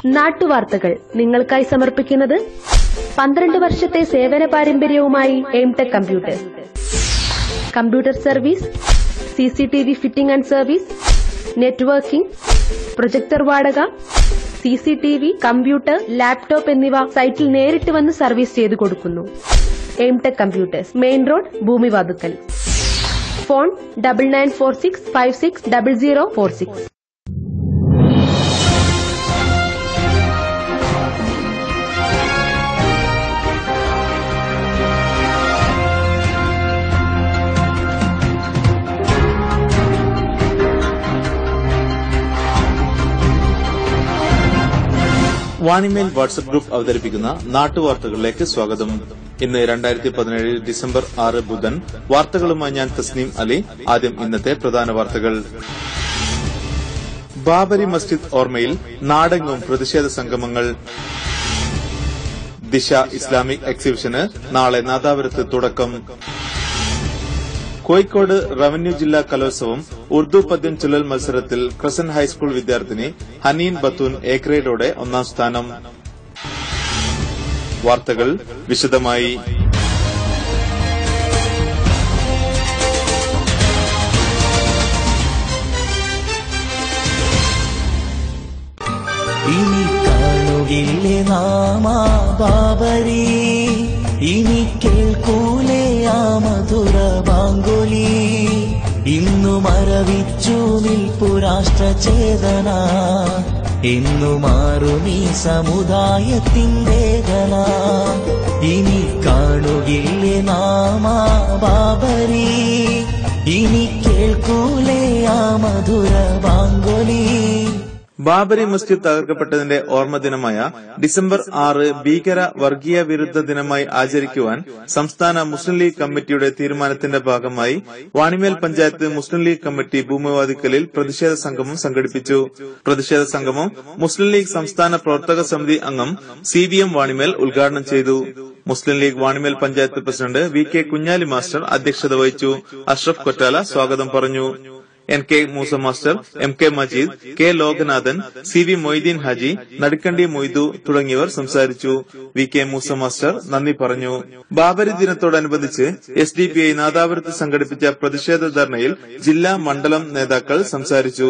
നാട്ടുവാർത്തകൾ നിങ്ങൾക്കായി സമർപ്പിക്കുന്നത് പന്ത്രണ്ട് വർഷത്തെ സേവന പാരമ്പര്യവുമായി Aimtech computers computer service C C T V fitting and service networking projector വാടക C C T V computer laptop എന്നിവ സൈറ്റിൽ നേരിട്ട് വന്ന് സർവീസ് ചെയ്തു കൊടുക്കുന്നു Aimtech computers main road Bhoomivathukkal phone double nine four six five six double zero four six Vanimel WhatsApp group അവതരിപ്പിക്കുന്ന നാട്ടുവാർത്തകളിലേക്ക് സ്വാഗതം ഇന്ന് രണ്ടായിരത്തി പതിനേഴ് ഡിസംബർ ആറ് ബുധൻ വാർത്തകളുമായി ഞാൻ തസ്നീം അലി ആദ്യം ഇന്നത്തെ പ്രധാന വാർത്തകൾ ബാബരി മസ്ജിദ് ഓർമ്മയിൽ നാടെങ്ങും പ്രതിഷേധ സംഗമങ്ങൾ ദിശ ഇസ്ലാമിക് എക്സിബിഷന് നാളെ നാദാപുരത്ത് തുടക്കം കോഴിക്കോട് റവന്യൂ ജില്ലാ കലോത്സവം ഉറുദു പദ്യം ചൊല്ലൽ മത്സരത്തിൽ ക്രസൻ ഹൈസ്കൂൾ വിദ്യാർത്ഥിനി ഹനീൻ ബത്തൂൻ എ ഗ്രേഡോടെ ഒന്നാം സ്ഥാനം വാർത്തകൾ വിശദമായി ഇനി കാണുകില്ലേ നാമാ ബാബരി ഇനി കേൾക്കൂലേ ആ മധുര ബാങ്കുലി ഇന്നു മരവിച്ചു നിൽപ്പു രാഷ്ട്രചേതന എന്നു മാറും ഈ സമുദായത്തിൻ വേദന ഇനി കാണുകില്ലേ നാമാ ബാബരി ഇനി കേൾക്കൂലേ ആ മധുര ബാങ്കുലി ബാബരി മസ്ജിദ് തകർക്കപ്പെട്ടതിന്റെ ഓർമ്മ ദിനമായ ഡിസംബർ ആറ് ഭീകര വർഗീയ വിരുദ്ധ ദിനമായി ആചരിക്കുവാൻ സംസ്ഥാന മുസ്ലിം ലീഗ് കമ്മിറ്റിയുടെ തീരുമാനത്തിന്റെ ഭാഗമായി വാണിമേൽ പഞ്ചായത്ത് മുസ്ലിം ലീഗ് കമ്മിറ്റി ഭൂമിവാദിക്കലിൽ പ്രതിഷേധ സംഗമം സംഘടിപ്പിച്ചു പ്രതിഷേധ സംഗമം മുസ്ലിം ലീഗ് സംസ്ഥാന പ്രവർത്തക സമിതി അംഗം സി വി എം വാണിമേൽ ഉദ്ഘാടനം ചെയ്തു Muslim league Vanimel panchayat president V K Kunhali master അധ്യക്ഷത വഹിച്ചു അഷ്റഫ് കൊറ്റാല സ്വാഗതം പറഞ്ഞു N K Moosa master M K Majeed K Lokanathan C V Moideen Haji Nadukkandi Moidu തുടങ്ങിയവർ സംസാരിച്ചു വി കെ മൂസ മാസ്റ്റർ നന്ദി പറഞ്ഞു ബാബരി ദിനത്തോടനുബന്ധിച്ച് എസ് ഡി പി ഐ നാദാപുരത്ത് സംഘടിപ്പിച്ച പ്രതിഷേധ ധർണയിൽ ജില്ലാ മണ്ഡലം നേതാക്കൾ സംസാരിച്ചു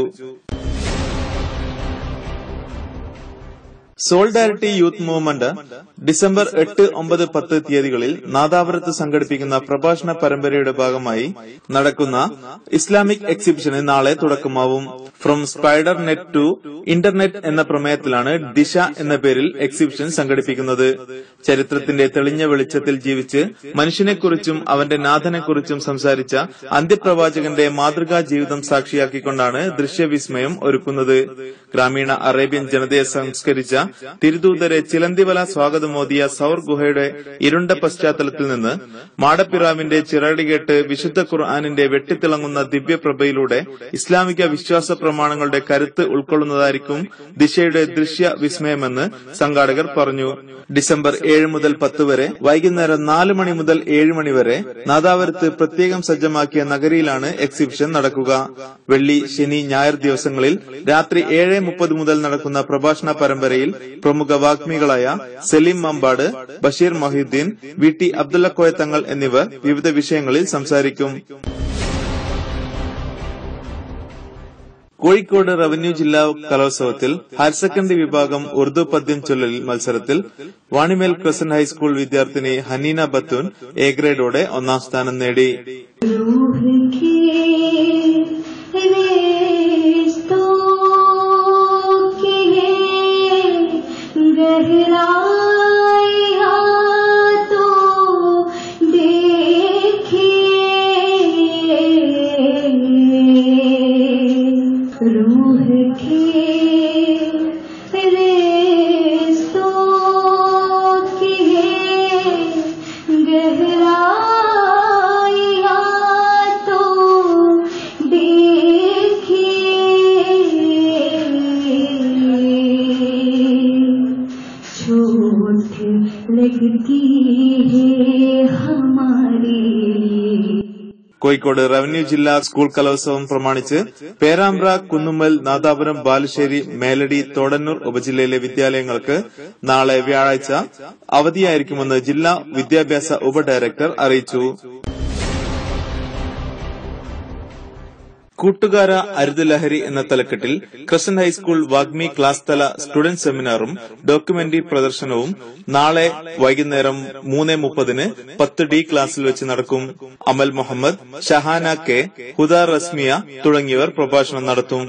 സോൾഡാരിറ്റി യൂത്ത് മൂവ്മെന്റ് ഡിസംബർ എട്ട് ഒമ്പത് പത്ത് തീയതികളിൽ നാദാപുരത്ത് സംഘടിപ്പിക്കുന്ന പ്രഭാഷണ പരമ്പരയുടെ ഭാഗമായി നടക്കുന്ന ഇസ്ലാമിക് എക്സിബിഷന് നാളെ തുടക്കമാവും from spider net to internet എന്ന പ്രമേയത്തിലാണ് ദിശ എന്ന പേരിൽ എക്സിബിഷൻ സംഘടിപ്പിക്കുന്നത് ചരിത്രത്തിന്റെ തെളിഞ്ഞ വെളിച്ചത്തിൽ ജീവിച്ച് മനുഷ്യനെക്കുറിച്ചും അവന്റെ നാഥനെക്കുറിച്ചും സംസാരിച്ച അന്ത്യപ്രവാചകന്റെ മാതൃകാ ജീവിതം സാക്ഷിയാക്കിക്കൊണ്ടാണ് ദൃശ്യവിസ്മയം ഒരുക്കുന്നത് ഗ്രാമീണ അറേബ്യൻ ജനതയെ സംസ്കരിച്ച തിരുദൂതരെ ചിലന്തിവല സ്വാഗതമോദിയ സൗർ ഗുഹയുടെ ഇരുണ്ട പശ്ചാത്തലത്തിൽ നിന്ന് മാടപ്പിറാവിന്റെ ചിറടി കേട്ട് വിശുദ്ധ ഖുർആാനിന്റെ വെട്ടിത്തിളങ്ങുന്ന ദിവ്യപ്രഭയിലൂടെ ഇസ്ലാമിക വിശ്വാസ പ്രമാണങ്ങളുടെ കരുത്ത് ഉൾക്കൊള്ളുന്നതായിരിക്കും ദിശയുടെ ദൃശ്യ വിസ്മയമെന്ന് സംഘാടകർ പറഞ്ഞു ഡിസംബർ ഏഴ് മുതൽ പത്ത് വരെ വൈകുന്നേരം നാല് മണി മുതൽ ഏഴ് മണി വരെ നാദാപുരത്ത് പ്രത്യേകം സജ്ജമാക്കിയ നഗരിയിലാണ് എക്സിബിഷൻ നടക്കുക വെള്ളി ശനി ഞായർ ദിവസങ്ങളിൽ രാത്രി ഏഴ് മുപ്പത് മുതൽ നടക്കുന്ന പ്രഭാഷണ പരമ്പരയിൽ പ്രമുഖ വാഗ്മികളായ സലീം മമ്പാട് ബഷീർ മൊഹീദ്ദീൻ വി ടി അബ്ദുള്ള തങ്ങൾ എന്നിവർ വിവിധ വിഷയങ്ങളിൽ സംസാരിക്കും കോഴിക്കോട് റവന്യൂ ജില്ലാ കലോത്സവത്തിൽ ഹയർ സെക്കൻഡറി വിഭാഗം ഉറുദു പദ്യം ചൊല്ലൽ മത്സരത്തിൽ വാണിമേൽ ക്രസന്റ് ഹൈസ്കൂൾ വിദ്യാർത്ഥിനി ഹനീന ബത്തൂൻ എ ഗ്രേഡോടെ ഒന്നാം സ്ഥാനം നേടി रूह के रिश्तों की है गहराइयाँ तो देखिए रूह के रिश्तों की है गहराइयाँ तो देखिए चोट लगती है हमारी കോഴിക്കോട് റവന്യൂ ജില്ലാ സ്കൂൾ കലോത്സവം പ്രമാണിച്ച് പേരാമ്പ്ര കുന്നുമ്മൽ നാദാപുരം ബാലുശ്ശേരി മേലടി തോടന്നൂർ ഉപജില്ലയിലെ വിദ്യാലയങ്ങൾക്ക് നാളെ വ്യാഴാഴ്ച അവധിയായിരിക്കുമെന്ന് ജില്ലാ വിദ്യാഭ്യാസ ഉപഡയറക്ടർ അറിയിച്ചു കൂട്ടുകാര അരുതലഹരി എന്ന തലക്കെട്ടിൽ ക്രസൻ ഹൈസ്കൂൾ വാഗ്മി ക്ലാസ് തല സ്റ്റുഡന്റ് സെമിനാറും ഡോക്യുമെന്ററി പ്രദർശനവും നാളെ വൈകുന്നേരം മൂന്ന് മുപ്പതിന് പത്ത് ഡി ക്ലാസ്സിൽ വെച്ച് നടക്കും അമൽ മുഹമ്മദ് ഷഹാന കെ ഹുദ റസ്മിയ തുടങ്ങിയവർ പ്രഭാഷണം നടത്തും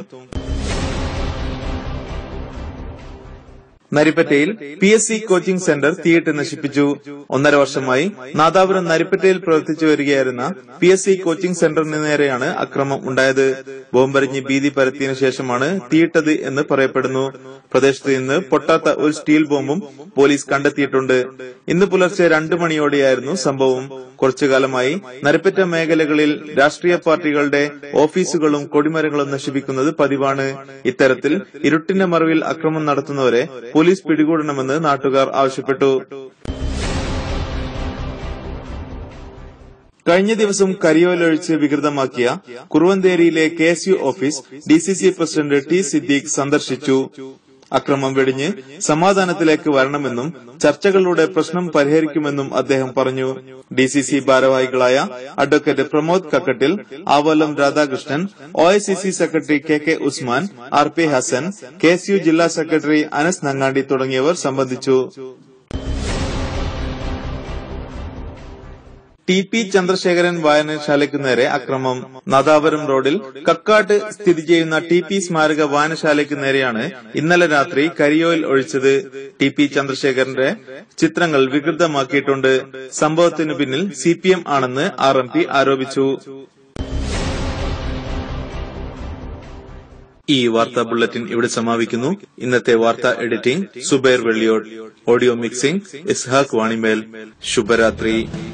നരിപ്പറ്റയിൽ P S C coaching centre തീയിട്ട് നശിപ്പിച്ചു ഒന്നര വർഷമായി നാദാപുരം നരിപ്പറ്റയിൽ പ്രവർത്തിച്ചു വരികയായിരുന്ന പി എസ് സി കോച്ചിംഗ് സെന്ററിന് നേരെയാണ് അക്രമം ഉണ്ടായത് ബോംബെറിഞ്ഞ് ഭീതി പരത്തിയതിനു ശേഷമാണ് തീയിട്ടത് എന്ന് പറയപ്പെടുന്നു പ്രദേശത്ത് നിന്ന് പൊട്ടാത്ത ഒരു സ്റ്റീൽ ബോംബും പോലീസ് കണ്ടെത്തിയിട്ടുണ്ട് ഇന്ന് പുലർച്ചെ രണ്ടു മണിയോടെയായിരുന്നു സംഭവം കുറച്ചുകാലമായി നരപ്പറ്റ മേഖലകളിൽ രാഷ്ട്രീയ പാർട്ടികളുടെ ഓഫീസുകളും കൊടിമരങ്ങളും നശിപ്പിക്കുന്നത് പതിവാണ് ഇത്തരത്തിൽ ഇരുട്ടിന്റെ മറവിൽ അക്രമം നടത്തുന്നവരെ പോലീസ് പിടികൂടണമെന്ന് നാട്ടുകാർ ആവശ്യപ്പെട്ടു കഴിഞ്ഞ ദിവസം കരിയോലൊഴിച്ച് വികൃതമാക്കിയ കുറുവന്തേരിയിലെ K S U office D C C president T Siddique സന്ദർശിച്ചു അക്രമം വെടിഞ്ഞ് സമാധാനത്തിലേക്ക് വരണമെന്നും ചർച്ചകളിലൂടെ പ്രശ്നം പരിഹരിക്കുമെന്നും അദ്ദേഹം പറഞ്ഞു ഡി സി സി ഭാരവാഹികളായ advocate Pramod Kakkattil Avolam Radhakrishnan O I C C secretary K K Usman R P Hasan K S U ജില്ലാ സെക്രട്ടറി അനസ് നങ്ങാണ്ടി തുടങ്ങിയവർ സംബന്ധിച്ചു ടി പി ചന്ദ്രശേഖരൻ വായനശാലയ്ക്ക് നേരെ അക്രമം നാദാപുരം റോഡിൽ കക്കാട്ട് സ്ഥിതി ചെയ്യുന്ന ടി പി സ്മാരക വായനശാലയ്ക്ക് നേരെയാണ് ഇന്നലെ രാത്രി കരിയോയിൽ ഒഴിച്ചത് ടി പി ചന്ദ്രശേഖരന്റെ ചിത്രങ്ങൾ വികൃതമാക്കിയിട്ടുണ്ട് സംഭവത്തിനു പിന്നിൽ സി പി എം ആണെന്ന് ആർ എം പി ആരോപിച്ചു ഈ വാർത്താ ബുള്ളറ്റിൻ ഇവിടെ സമാപിക്കുന്നു ഇന്നത്തെ വാർത്താ editing Subair Velliyod audio mixing Ishaq Vanimel ശുഭരാത്രി